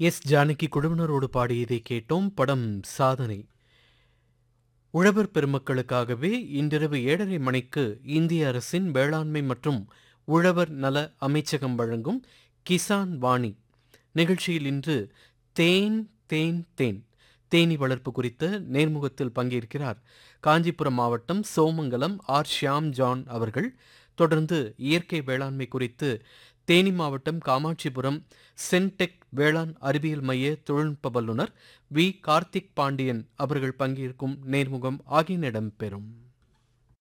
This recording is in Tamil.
எஸ் ஜானகி குழுவினரோடு பாடியதை கேட்டோம் படம் சாதனை உழவர் பெருமக்களுக்காகவே இன்றிரவு ஏழரை மணிக்கு இந்திய அரசின் வேளாண்மை மற்றும் உழவர் நல அமைச்சகம் வழங்கும் கிசான் வாணி நிகழ்ச்சியில் இன்று தேன் தேன் தேன் தேனி வளர்ப்பு குறித்த நேர்முகத்தில் பங்கேற்கிறார் காஞ்சிபுரம் மாவட்டம் சோமங்கலம் ஆர் ஷியாம் ஜான் அவர்கள் தொடர்ந்து இயற்கை வேளாண்மை குறித்து தேனி மாவட்டம் காமாட்சிபுரம் சென்டெக் வேளாண் அறிவியல் மைய தொழில்நுட்ப வல்லுநர் வி கார்த்திக் பாண்டியன் அவர்கள் பங்கேற்கும் நேர்முகம் ஆகியன இடம்பெறும்